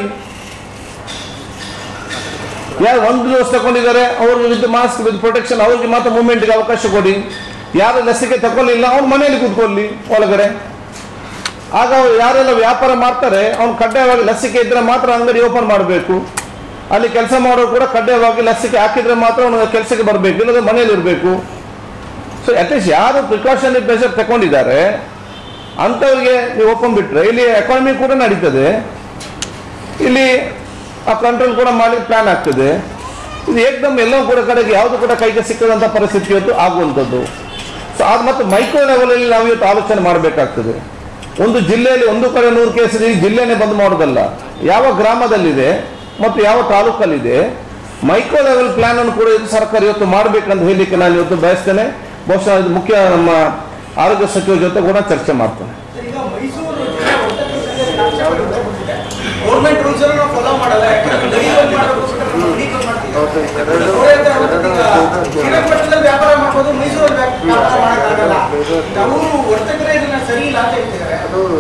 ಯಾರು ಒಂದು ಡೋಸ್ ತಗೊಂಡಿದ್ದಾರೆ ಅವ್ರಿಗೆ ವಿತ್ ಮಾಸ್ಕ್ ವಿತ್ ಪ್ರೊಟೆಕ್ಷನ್ ಅವ್ರಿಗೆ ಮಾತ್ರ ಮೂವ್ಮೆಂಟ್ಗೆ ಅವಕಾಶ ಕೊಡಿ ಯಾರು ಲಸಿಕೆ ತಗೊಳ್ಳಿಲ್ಲ ಅವ್ನು ಮನೆಯಲ್ಲಿ ಕೂತ್ಕೊಳ್ಳಿ ಒಳಗಡೆ ಆಗ ಅವ್ರು ಯಾರೆಲ್ಲ ವ್ಯಾಪಾರ ಮಾಡ್ತಾರೆ ಅವ್ನು ಕಡ್ಡಾಯವಾಗಿ ಲಸಿಕೆ ಇದ್ರೆ ಮಾತ್ರ ಅಂಗಡಿ ಓಪನ್ ಮಾಡಬೇಕು ಅಲ್ಲಿ ಕೆಲಸ ಮಾಡೋರು ಕೂಡ ಕಡ್ಡಾಯವಾಗಿ ಲಸಿಕೆ ಹಾಕಿದ್ರೆ ಮಾತ್ರ ಅವನು ಕೆಲಸಕ್ಕೆ ಬರಬೇಕು ಇಲ್ಲದ್ರೆ ಮನೇಲಿ ಇರಬೇಕು ಸೊ ಅಟ್ಲೀಸ್ಟ್ ಯಾರು ಪ್ರಿಕಾಷನರಿ ಮೆಷರ್ ತಗೊಂಡಿದ್ದಾರೆ ಅಂಥವ್ರಿಗೆ ನೀವು ಓಪನ್ ಬಿಟ್ರೆ ಇಲ್ಲಿ ಎಕಾನಮಿ ಕೂಡ ನಡೀತದೆ ಇಲ್ಲಿ ಆ ಕಂಟ್ರೋಲ್ ಕೂಡ ಮಾಡಿ ಪ್ಲಾನ್ ಆಗ್ತದೆ ಇದು ಏಕದಮ್ ಎಲ್ಲವೂ ಕೂಡ ಕಡೆಗೆ ಯಾವುದು ಕೂಡ ಕೈಗೆ ಸಿಕ್ಕದಂಥ ಪರಿಸ್ಥಿತಿ ಇವತ್ತು ಆಗುವಂಥದ್ದು ಸೊ ಅದು ಮತ್ತು ಮೈಕ್ರೋ ಲೆವೆಲಲ್ಲಿ ನಾವು ಇವತ್ತು ಆಲೋಚನೆ ಮಾಡಬೇಕಾಗ್ತದೆ ಒಂದು ಜಿಲ್ಲೆಯಲ್ಲಿ ಒಂದು ಕಡೆ ನೂರು ಕೇಸ್ ಇದೆ ಈ ಜಿಲ್ಲೆನೇ ಬಂದ್ ಮಾಡೋದಲ್ಲ ಯಾವ ಗ್ರಾಮದಲ್ಲಿದೆ ಮತ್ತು ಯಾವ ತಾಲೂಕಲ್ಲಿದೆ ಮೈಕ್ರೋ ಲೆವೆಲ್ ಪ್ಲಾನ್ ಅನ್ನು ಕೂಡ ಇದು ಸರ್ಕಾರ ಇವತ್ತು ಮಾಡಬೇಕಂತ ಹೇಳಲಿಕ್ಕೆ ನಾನು ಇವತ್ತು ಬಯಸ್ತೇನೆ ಬಹುಶಃ ಇದು ಮುಖ್ಯ ನಮ್ಮ ಆರೋಗ್ಯ ಸಚಿವರ ಜೊತೆ ಕೂಡ ಚರ್ಚೆ ಮಾಡ್ತೇನೆ ಸರ್, ಈಗ ಮೈಸೂರು ಜಿಲ್ಲೆ ಒತ್ತಡ ಸಂಘದಲ್ಲಿ ಲಕ್ಷಾಂತರ ರೂಪಾಯಿ ಕೊಟ್ಟಿದೆ. ಗೌರ್ಮೆಂಟ್ ರೂಲ್ಸ್ ಅನ್ನು ನಾವು ಫಾಲೋ ಮಾಡಲ್ಲ ಯಾಕಂದ್ರೆ ಗಡಿ ಬಂದ್ ಮಾಡೋದಕ್ಕೋಸ್ಕರ ನಾವು weaken ಮಾಡ್ತೀವಿ. ಅವ್ರೇ ಅಂತ ಹೇಳ್ಬಿಟ್ಟು ಈಗ ಶ್ರೀರಂಗಪಟ್ಟಣದಲ್ಲಿ ವ್ಯಾಪಾರ ಮಾಡ್ಬೋದು ಮೈಸೂರಲ್ಲಿ ವ್ಯಾಪ್- ವ್ಯಾಪಾರ ಮಾಡೋಕ್ಕಾಗಲ್ಲ ಅವರು ವರ್ತಕರೇ ಇದನ್ನ ಸರಿ ಇಲ್ಲ ಅಂತ ಹೇಳ್ತಿದ್ದಾರೆ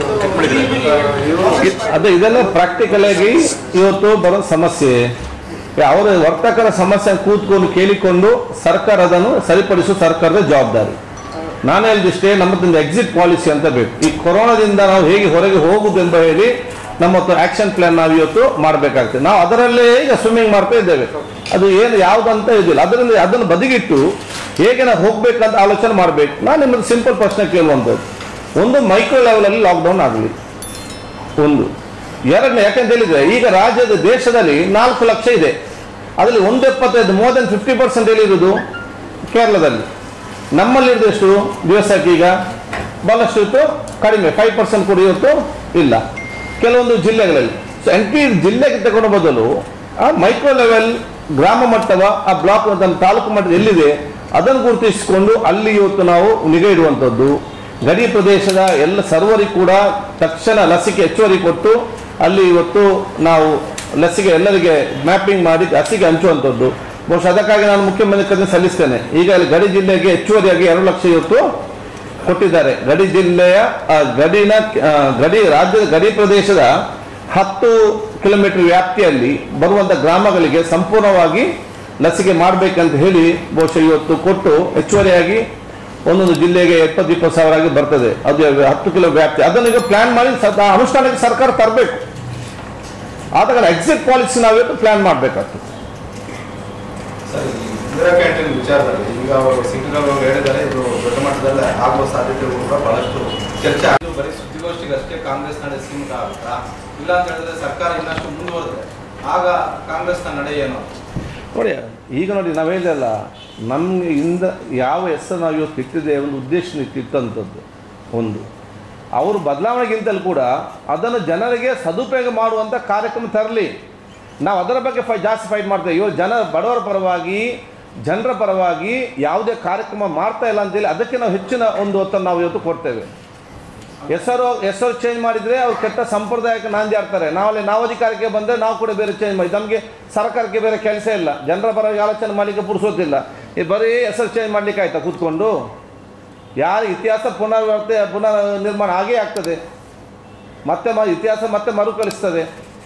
ಇದ್- ಅದು ಇದೆಲ್ಲ ಪ್ರಾಕ್ಟಿಕಲ್ ಆಗಿ ಇವತ್ತು ಬರೋ ಸಮಸ್ಯೆ ಅವರ ವರ್ತಕರ ಸಮಸ್ಯೆ ಕೂತ್ಕೊಂಡು ಕೇಳಿಕೊಂಡು ಸರ್ಕಾರ ಅದನ್ನು ಸರಿಪಡಿಸುವ ಸರ್ಕಾರದ ಜವಾಬ್ದಾರಿ ನಾನು ಹೇಳಿದಿಷ್ಟೇ ನಮ್ಮದೊಂದು ಎಕ್ಸಿಟ್ ಪಾಲಿಸಿ ಅಂತ ಬೇಕು ಈ ಕೊರೋನಾದಿಂದ ನಾವು ಹೇಗೆ ಹೊರಗೆ ಹೋಗುವುದೆಂಬ ಹೇಳಿ ನಮ್ಮ ಆಕ್ಷನ್ ಪ್ಲಾನ್ ನಾವು ಇವತ್ತು ಮಾಡಬೇಕಾಗ್ತದೆ ನಾವು ಅದರಲ್ಲೇ ಈಗ ಸ್ವಿಮ್ಮಿಂಗ್ ಮಾಡ್ತಾ ಇದ್ದೇವೆ ಅದು ಏನು ಯಾವುದಂತ ಇದಿಲ್ಲ ಅದರಿಂದ ಅದನ್ನು ಬದಿಗಿಟ್ಟು ಹೇಗೆ ನಾವು ಹೋಗ್ಬೇಕಂತ ಆಲೋಚನೆ ಮಾಡಬೇಕು ನಾನು ನಿಮ್ಮದು ಸಿಂಪಲ್ ಪ್ರಶ್ನೆ ಕೇಳುವಂಥದ್ದು ಒಂದು ಮೈಕ್ರೋ ಲೆವೆಲಲ್ಲಿ ಲಾಕ್ಡೌನ್ ಆಗಲಿ ಒಂದು ಎರಡನೇ ಯಾಕಂತ ಹೇಳಿದ್ರೆ ಈಗ ರಾಜ್ಯದ ದೇಶದಲ್ಲಿ ನಾಲ್ಕು ಲಕ್ಷ ಇದೆ ಅದರಲ್ಲಿ ಒಂದು ಎಪ್ಪತ್ತೈದು ಮೋರ್ ದೆನ್ ಫಿಫ್ಟಿ ಪರ್ಸೆಂಟ್ ಎಲ್ಲಿರುವುದು ಕೇರಳದಲ್ಲಿ ನಮ್ಮಲ್ಲಿರೋದು ಎಷ್ಟು ದಿವಸಕ್ಕೆ ಈಗ ಬಹಳಷ್ಟು ಇತ್ತು ಕಡಿಮೆ ಫೈವ್ ಪರ್ಸೆಂಟ್ ಕೂಡ ಇವತ್ತು ಇಲ್ಲ ಕೆಲವೊಂದು ಜಿಲ್ಲೆಗಳಲ್ಲಿ ಸೊ ಎಂಟೀರ್ ಜಿಲ್ಲೆಗೆ ತಗೊಂಡ ಬದಲು ಆ ಮೈಕ್ರೋ ಲೆವೆಲ್ ಗ್ರಾಮ ಮಟ್ಟವ ಆ ಬ್ಲಾಕ್ ಮಟ್ಟ ತಾಲೂಕು ಮಟ್ಟದ ಎಲ್ಲಿದೆ ಅದನ್ನು ಗುರುತಿಸಿಕೊಂಡು ಅಲ್ಲಿ ಇವತ್ತು ನಾವು ನಿಗಾ ಇಡುವಂಥದ್ದು ಗಡಿ ಪ್ರದೇಶದ ಎಲ್ಲ ಸರ್ವರಿಗೂ ಕೂಡ ತಕ್ಷಣ ಲಸಿಕೆ ಹೆಚ್ಚುವರಿ ಕೊಟ್ಟು ಅಲ್ಲಿ ಇವತ್ತು ನಾವು ಲಸಿಕೆ ಎಲ್ಲರಿಗೆ ಮ್ಯಾಪಿಂಗ್ ಮಾಡಿ ಲಸಿಕೆ ಹಂಚುವಂಥದ್ದು ಬಹುಶಃ ಅದಕ್ಕಾಗಿ ನಾನು ಮುಖ್ಯಮಂತ್ರಿ ಸಲ್ಲಿಸ್ತೇನೆ ಈಗ ಅಲ್ಲಿ ಗಡಿ ಜಿಲ್ಲೆಗೆ ಹೆಚ್ಚುವರಿಯಾಗಿ ಎರಡು ಲಕ್ಷ ಇವತ್ತು ಕೊಟ್ಟಿದ್ದಾರೆ ಗಡಿ ಜಿಲ್ಲೆಯ ಆ, ಗಡಿನ ಆ, ಗಡಿ ರಾಜ್ಯದ ಗಡಿ ಪ್ರದೇಶದ ಹತ್ತು ಕಿಲೋಮೀಟರ್ ವ್ಯಾಪ್ತಿಯಲ್ಲಿ ಬರುವಂತ ಗ್ರಾಮಗಳಿಗೆ ಸಂಪೂರ್ಣವಾಗಿ ಲಸಿಕೆ ಮಾಡಬೇಕಂತ ಹೇಳಿ ಬಹುಶಃ ಇವತ್ತು ಕೊಟ್ಟು ಹೆಚ್ಚುವರಿಯಾಗಿ ಒಂದೊಂದು ಜಿಲ್ಲೆಗೆ ಇಪ್ಪತ್ತು ಇಪ್ಪತ್ತು ಸಾವಿರ ಆಗಿ ಬರ್ತದೆ ಅದು ಹತ್ತು ಕಿಲೋ ವ್ಯಾಪ್ತಿ ಅದನ್ನು ಈಗ ಪ್ಲಾನ್ ಮಾಡಿ ಸ- ಆ ಅನುಷ್ಠಾನಕ್ಕೆ ಸರ್ಕಾರ ತರಬೇಕು ಆದ ಕಾರಣ ಎಕ್ಸಿಟ್ ಪಾಲಿಸಿ ನಾವಿವತ್ತು ಪ್ಲಾನ್ ಮಾಡಬೇಕಾಗ್ತದೆ ಸರ್ ಈ ಇಂದಿರಾ ಕ್ಯಾಂಟೀನ್ ವಿಚಾರದಲ್ಲಿ ಈಗ ಅವರು ಸಿಂಗ್ಗಳು ಹೇಳಿದ್ದಾರೆ ಇದು ದೊಡ್ಡ ಮಟ್ಟದಲ್ಲಿ ಆಗುವ ಸಾಧ್ಯತೆಗಳು ಕೂಡ ಬಹಳಷ್ಟು ಚರ್ಚೆ ಆಗಿದೆ ಬರೀ ಸುದ್ದಿಗೋಷ್ಠಿಗಷ್ಟೇ ಕಾಂಗ್ರೆಸ್ ನಡೆ ಸೀಮಿತ ಆಗುತ್ತಾ ಇಲ್ಲ ಅಂತ ಹೇಳಿದ್ರೆ ಸರ್ಕಾರ ಇನ್ನಷ್ಟು ಮುಂದುವರೆದ್ರೆ ಆಗ ಕಾಂಗ್ರೆಸ್ನ ನಡೆ ಏನು ನೋಡಿ ಈಗ ನೋಡಿ ನಾವು ಹೇಳಿದಲ್ಲ ನಮಗೆ ಇಂದ ಯಾವ ಹೆಸರು ನಾವು ಇವತ್ತು ಇಟ್ಟಿದ್ದೇವೆ ಒಂದು ಉದ್ದೇಶ ಇಟ್ಟಂಥದ್ದು ಒಂದು ಅವರು ಬದಲಾವಣೆಗಿಂತಲೂ ಕೂಡ ಅದನ್ನು ಜನರಿಗೆ ಸದುಪಯೋಗ ಮಾಡುವಂಥ ಕಾರ್ಯಕ್ರಮ ತರಲಿ ನಾವು ಅದರ ಬಗ್ಗೆ ಫೈ ಜಾಸ್ತಿ ಫೈಟ್ ಮಾಡ್ತೇವೆ ಇವರು ಜನ ಬಡವರ ಪರವಾಗಿ ಜನರ ಪರವಾಗಿ ಯಾವುದೇ ಕಾರ್ಯಕ್ರಮ ಮಾಡ್ತಾ ಇಲ್ಲ ಅಂತೇಳಿ ಅದಕ್ಕೆ ನಾವು ಹೆಚ್ಚಿನ ಒಂದು ಒತ್ತನ್ನು ನಾವು ಇವತ್ತು ಕೊಡ್ತೇವೆ ಹೆಸರು ಹೆಸರು ಚೇಂಜ್ ಮಾಡಿದರೆ ಅವ್ರು ಕೆಟ್ಟ ಸಂಪ್ರದಾಯಕ್ಕೆ ನಾಂದಿ ಆಡ್ತಾರೆ ನಾವಲ್ಲಿ ನಾವು ಅಧಿಕಾರಕ್ಕೆ ಬಂದರೆ ನಾವು ಕೂಡ ಬೇರೆ ಚೇಂಜ್ ಮಾಡಿ ನಮಗೆ ಸರ್ಕಾರಕ್ಕೆ ಬೇರೆ ಕೆಲಸ ಇಲ್ಲ ಜನರ ಪರವಾಗಿ ಆಲೋಚನೆ ಮಾಡಲಿಕ್ಕೆ ಪುರುಸೋದಿಲ್ಲ ಈ ಬರೀ ಹೆಸರು ಚೇಂಜ್ ಮಾಡಲಿಕ್ಕೆ ಆಯ್ತಾ ಕೂತ್ಕೊಂಡು ಯಾರ ಇತಿಹಾಸ ಪುನರ್ವರ್ತೆ ಪುನರ್ ನಿರ್ಮಾಣ ಆಗೇ ಆಗ್ತದೆ ಮತ್ತೆ ಮ ಇತಿಹಾಸ ಮತ್ತೆ ಮರುಕಳಿಸ್ತದೆ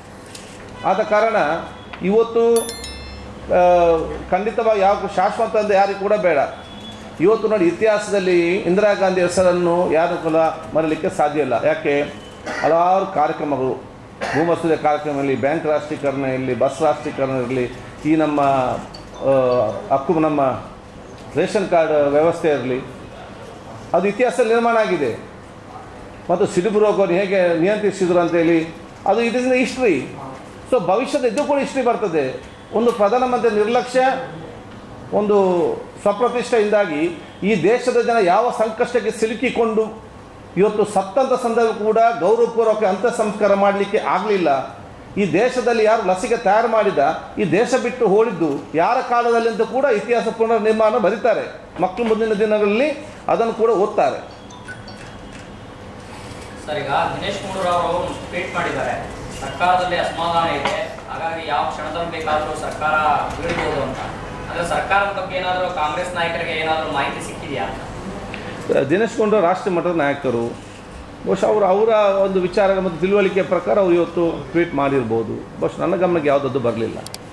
ಆದ ಕಾರಣ ಇವತ್ತು ಆ, ಖಂಡಿತವಾಗಿ ಯಾವ ಶಾಶ್ವತ ಅಂತ ಯಾರಿಗೂ ಕೂಡ ಬೇಡ ಇವತ್ತು ನೋಡಿ ಇತಿಹಾಸದಲ್ಲಿ ಇಂದಿರಾ ಗಾಂಧಿ ಹೆಸರನ್ನು ಯಾರು ಕೂಡ ಮರಲಿಕ್ಕೆ ಸಾಧ್ಯ ಇಲ್ಲ ಯಾಕೆ ಹಲವಾರು ಕಾರ್ಯಕ್ರಮಗಳು ಭೂಮಸೂದೆ ಕಾರ್ಯಕ್ರಮ ಇರಲಿ ಬ್ಯಾಂಕ್ ರಾಷ್ಟ್ರೀಕರಣ ಇರಲಿ ಬಸ್ ರಾಷ್ಟ್ರೀಕರಣ ಇರಲಿ ಈ ನಮ್ಮ ಆ, ಹಕ್ಕು ನಮ್ಮ ರೇಷನ್ ಕಾರ್ಡ್ ವ್ಯವಸ್ಥೆ ಇರಲಿ ಅದು ಇತಿಹಾಸದಲ್ಲಿ ನಿರ್ಮಾಣ ಆಗಿದೆ ಮತ್ತು ಸಿಡುಬು ರೋಗವನ್ನು ಹೇಗೆ ನಿಯಂತ್ರಿಸಿದ್ರು ಅಂತೇಳಿ ಅದು it is in history so ಭವಿಷ್ಯದ ಇದು ಕೂಡ ಹಿಸ್ಟ್ರಿ ಬರ್ತದೆ ಒಂದು ಪ್ರಧಾನಮಂತ್ರಿ ನಿರ್ಲಕ್ಷ್ಯ ಒಂದು ಸ್ವಪ್ರತಿಷ್ಠೆಯಿಂದಾಗಿ ಈ ದೇಶದ ಜನ ಯಾವ ಸಂಕಷ್ಟಕ್ಕೆ ಸಿಲುಕಿಕೊಂಡು ಇವತ್ತು ಸತ್ತಂಥ ಸಂದರ್ಭ ಕೂಡ ಗೌರವಪೂರ್ವಕ ಅಂತ್ಯ ಸಂಸ್ಕಾರ ಮಾಡಲಿಕ್ಕೆ ಆಗಲಿಲ್ಲ ಈ ದೇಶದಲ್ಲಿ ಯಾರು ಲಸಿಕೆ ತಯಾರು ಮಾಡಿದ ಈ ದೇಶ ಬಿಟ್ಟು ಹೋಳಿದ್ದು ಯಾರ ಕಾಲದಲ್ಲಿ ಅಂತ ಕೂಡ ಇತಿಹಾಸ ಪುನರ್ ನಿರ್ಮಾಣ ಬರೀತಾರೆ ಮಕ್ಕಳು ಮುಂದಿನ ದಿನಗಳಲ್ಲಿ ಅದನ್ನು ಕೂಡ ಓದ್ತಾರೆ ಸರ್ ಈಗ ದಿನೇಶ್ ಗುಂಡೂರಾವ್ ಅವರು ಟ್ವೀಟ್ ಮಾಡಿದ್ದಾರೆ ಸರ್ಕಾರದಲ್ಲಿ ಅಸಮಾಧಾನ ಇದೆ ಹಾಗಾಗಿ ಯಾವ ಕ್ಷಣದಲ್ಲಿ ಬೇಕಾದರೂ ಸರ್ಕಾರ ಬೀಳ್ಬೋದು ಅಂತ ಅಂದ್ರೆ ಸರ್ಕಾರದ ಬಗ್ಗೆ ಏನಾದರೂ ಕಾಂಗ್ರೆಸ್ ನಾಯಕರಿಗೆ ಏನಾದರೂ ಮಾಹಿತಿ ಸಿಕ್ಕಿದೆಯಾ ಅಂತ ದಿನೇಶ್ ಗುಂಡೂರಾವ್ ರಾಷ್ಟ್ರೀಯ ಮಟ್ಟದ ನಾಯಕರು ಬಹುಶಃ ಅವರು ಅವರ ಒಂದು ವಿಚಾರ ಮತ್ತು ತಿಳುವಳಿಕೆ ಪ್ರಕಾರ ಅವರು ಇವತ್ತು ಟ್ವೀಟ್ ಮಾಡಿರ್ಬೋದು ಬಹುಶಃ ನನ್ನ ಗಮನಕ್ಕೆ ಯಾವುದದ್ದು ಬರಲಿಲ್ಲ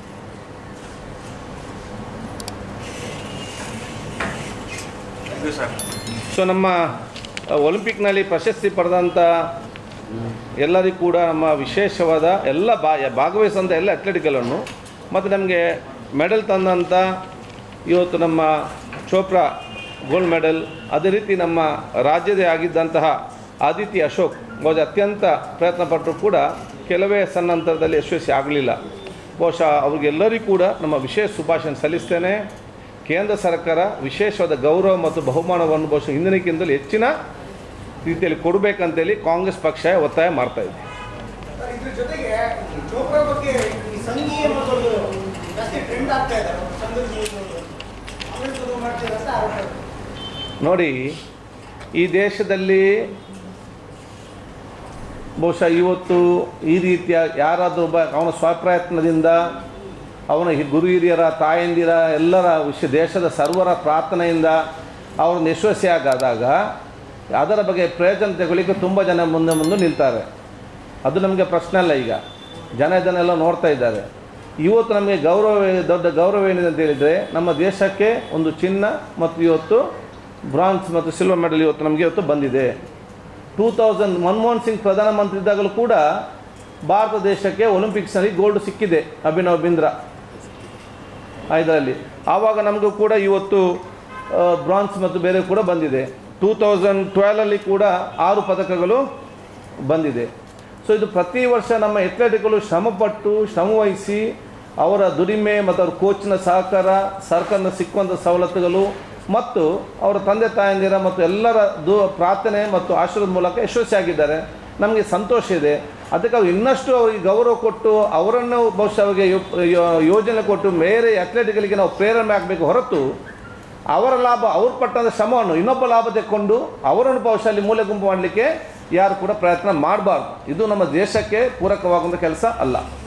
ಸೊ ನಮ್ಮ ಅಹ್, ಒಲಿಂಪಿಕ್ನಲ್ಲಿ ಪ್ರಶಸ್ತಿ ಪಡೆದಂಥ ಎಲ್ಲರಿಗೂ ಕೂಡ ನಮ್ಮ ವಿಶೇಷವಾದ ಎಲ್ಲ ಬಾ ಭಾಗವಹಿಸಿದಂಥ ಎಲ್ಲ ಅಥ್ಲೆಟಿಕ್ಗಳನ್ನು ಮತ್ತು ನಮಗೆ ಮೆಡಲ್ ತಂದಂಥ ಇವತ್ತು ನಮ್ಮ ಚೋಪ್ರಾ ಗೋಲ್ಡ್ ಮೆಡಲ್ ಅದೇ ರೀತಿ ನಮ್ಮ ರಾಜ್ಯದೇ ಆಗಿದ್ದಂತಹ ಆದಿತ್ಯ ಅಶೋಕ್ ಬಹುಶಃ ಅತ್ಯಂತ ಪ್ರಯತ್ನ ಪಟ್ಟರು ಕೂಡ ಕೆಲವೇ ಸನ್ನಂತರದಲ್ಲಿ ಯಶಸ್ವಿ ಆಗಲಿಲ್ಲ ಬಹುಶಃ ಅವ್ರಿಗೆಲ್ಲರಿಗೂ ಕೂಡ ನಮ್ಮ ವಿಶೇಷ ಶುಭಾಶಯ ಸಲ್ಲಿಸ್ತೇನೆ ಕೇಂದ್ರ ಸರ್ಕಾರ ವಿಶೇಷವಾದ ಗೌರವ ಮತ್ತು ಬಹುಮಾನವನ್ನು ಬಹುಶಃ ಹಿಂದಿನಕ್ಕಿಂತಲೂ ಹೆಚ್ಚಿನ ರೀತಿಯಲ್ಲಿ ಕೊಡಬೇಕಂತೇಳಿ ಕಾಂಗ್ರೆಸ್ ಪಕ್ಷ ಒತ್ತಾಯ ಮಾಡ್ತಾ ಇದೆ ಸರ್, ಇದ್ರ ಜೊತೆಗೆ ಈ ಚೋಪ್ರಾ ಬಗ್ಗೆ ಈ ಸಂಘೀಯ ಅನ್ನೋದೊಂದು ಜಾಸ್ತಿ ಟ್ರೆಂಡ್ ಆಗ್ತಾ ಇದೆ ಸಂಘೀಯ ಅನ್ನೋದು. ಕಾಂಗ್ರೆಸ್ ಅದು ಮಾಡ್ತಿದೆ ಅಂತ ಆರೋಪ ಇದೆ. ನೋಡಿ ಈ ದೇಶದಲ್ಲಿ ಬಹುಶಃ ಇವತ್ತು ಈ ರೀತಿಯ ಯಾರಾದರೂ ಒಬ್ಬ ಅವನ ಸ್ವಪ್ರಯತ್ನದಿಂದ ಅವನ ಹಿ- ಗುರು ಹಿರಿಯರ ತಾಯಂದಿರ ಎಲ್ಲರ ವಿಶ್ವ ದೇಶದ ಸರ್ವರ ಪ್ರಾರ್ಥನೆಯಿಂದ ಅವ್ರನ್ನ ಯಶಸ್ವಿಯಾಗಾದಾಗ ಅದರ ಬಗ್ಗೆ ಪ್ರಯೋಜನ ತಗೊಳ್ಳಿಕ್ಕೆ ತುಂಬ ಜನ ಮುಂದೆ ಮುಂದೆ ನಿಲ್ತಾರೆ ಅದು ನಮಗೆ ಪ್ರಶ್ನೆ ಅಲ್ಲ ಈಗ ಜನ ಇದನ್ನೆಲ್ಲ ನೋಡ್ತಾ ಇದ್ದಾರೆ ಇವತ್ತು ನಮಗೆ ಗೌರವ ದೊಡ್ಡ ಗೌರವ ಏನಿದೆ ಅಂತ ಹೇಳಿದರೆ ನಮ್ಮ ದೇಶಕ್ಕೆ ಒಂದು ಚಿನ್ನ ಮತ್ತು ಇವತ್ತು ಬ್ರಾನ್ಸ್ ಮತ್ತು ಸಿಲ್ವರ್ ಮೆಡಲ್ ಇವತ್ತು ನಮಗೆ ಇವತ್ತು ಬಂದಿದೆ ಟೂ ತೌಸಂಡ್ ಮನಮೋಹನ್ ಸಿಂಗ್ ಪ್ರಧಾನಮಂತ್ರಿ ಇದ್ದಾಗಲೂ ಕೂಡ ಭಾರತ ದೇಶಕ್ಕೆ ಒಲಿಂಪಿಕ್ಸ್ನಲ್ಲಿ ಗೋಲ್ಡ್ ಸಿಕ್ಕಿದೆ ಅಭಿನವ್ ಬಿಂದ್ರಾ ಇದರಲ್ಲಿ ಆವಾಗ ನಮಗೂ ಕೂಡ ಇವತ್ತು ಬ್ರಾನ್ಸ್ ಮತ್ತು ಬೇರೆ ಕೂಡ ಬಂದಿದೆ ಟೂ ತೌಸಂಡ್ ಟ್ವೆಲಲ್ಲಿ ಕೂಡ ಆರು ಪದಕಗಳು ಬಂದಿದೆ ಸೊ ಇದು ಪ್ರತಿ ವರ್ಷ ನಮ್ಮ ಅಥ್ಲೆಟಿಕ್ಗಳು ಶ್ರಮಪಟ್ಟು ಶ್ರಮವಹಿಸಿ ಅವರ ದುಡಿಮೆ ಮತ್ತು ಅವ್ರ ಕೋಚಿನ ಸಹಕಾರ ಸರ್ಕಾರದ ಸಿಕ್ಕುವಂಥ ಸವಲತ್ತುಗಳು ಮತ್ತು ಅವರ ತಂದೆ ತಾಯಂದಿರ ಮತ್ತು ಎಲ್ಲರ ದು ಪ್ರಾರ್ಥನೆ ಮತ್ತು ಆಶೀರ್ವಾದ ಮೂಲಕ ಯಶಸ್ವಿಯಾಗಿದ್ದಾರೆ ನಮಗೆ ಸಂತೋಷ ಇದೆ ಅದಕ್ಕೆ ಅವ್ರು ಇನ್ನಷ್ಟು ಅವರಿಗೆ ಗೌರವ ಕೊಟ್ಟು ಅವರನ್ನು ಬಹುಶಃ ಅವರಿಗೆ ಯೋ- ಯೋ- ಯೋಜನೆ ಕೊಟ್ಟು ಬೇರೆ ಅಥ್ಲೆಟ್ಗಳಿಗೆ ನಾವು ಪ್ರೇರಣೆ ಆಗಬೇಕು ಹೊರತು ಅವರ ಲಾಭ ಅವ್ರು ಪಟ್ಟಂಥ ಶ್ರಮವನ್ನು ಇನ್ನೊಬ್ಬ ಲಾಭ ತೆಕ್ಕೊಂಡು ಅವರನ್ನು ಬಹುಶಃ ಅಲ್ಲಿ ಮೂಲೆ ಗುಂಪು ಮಾಡಲಿಕ್ಕೆ ಯಾರು ಕೂಡ ಪ್ರಯತ್ನ ಮಾಡಬಾರ್ದು ಇದು ನಮ್ಮ ದೇಶಕ್ಕೆ ಪೂರಕವಾಗುವಂಥ ಕೆಲಸ ಅಲ್ಲ